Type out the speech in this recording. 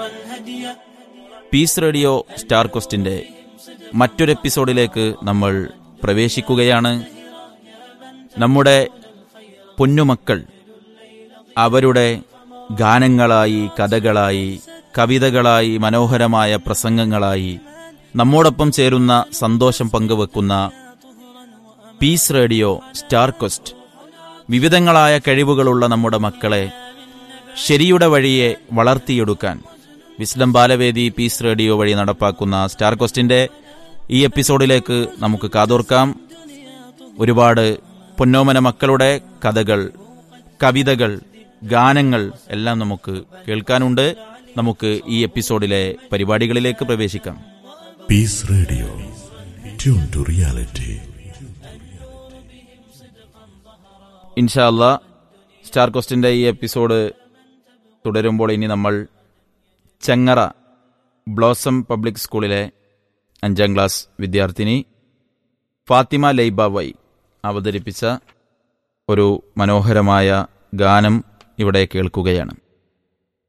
Piece radio star ക്വസ്റ്റിന്റെ മറ്റൊരു എപ്പിസോഡിലേക്ക് നമ്മൾ പ്രവേശിക്കുകയാണ് നമ്മുടെ പൊന്നുമക്കൾ അവരുടെ ഗാനങ്ങളായി കഥകളായി കവിതകളായി മനോഹരമായ പ്രസംഗങ്ങളായി നമ്മോടൊപ്പം ചേരുന്ന സന്തോഷം പങ്കുവെക്കുന്ന പീസ് റേഡിയോ സ്റ്റാർ ക്വസ്റ്റ് വിവിധങ്ങളായ കഴിവുകളുള്ള നമ്മുടെ മക്കളെ ശരിയുടെ വഴിയെ വളർത്തിയെടുക്കാൻ വിസ്ഡം ബാലവേദി പീസ് റേഡിയോ വഴി നടപ്പാക്കുന്ന സ്റ്റാർ ക്വസ്റ്റിന്റെ ഈ എപ്പിസോഡിലേക്ക് നമുക്ക് കാതോർക്കാം ഒരുപാട് പൊന്നോമന മക്കളുടെ കഥകൾ കവിതകൾ ഗാനങ്ങൾ എല്ലാം നമുക്ക് കേൾക്കാനുണ്ട് നമുക്ക് ഈ എപ്പിസോഡിലെ പരിപാടികളിലേക്ക് പ്രവേശിക്കാം Peace Radio. Tune to reality. ഇൻഷാ അല്ലാ സ്റ്റാർ കോസ്റ്റിന്റെ ഈ എപ്പിസോഡ് തുടരുമ്പോൾ ഇനി നമ്മൾ ചെങ്ങറ ബ്ലോസം പബ്ലിക് സ്കൂളിലെ അഞ്ചാം ക്ലാസ് വിദ്യാർത്ഥിനി ഫാത്തിമ ലൈബ വൈ അവതരിപ്പിച്ച ഒരു മനോഹരമായ ഗാനം ഇവിടെ കേൾക്കുകയാണ്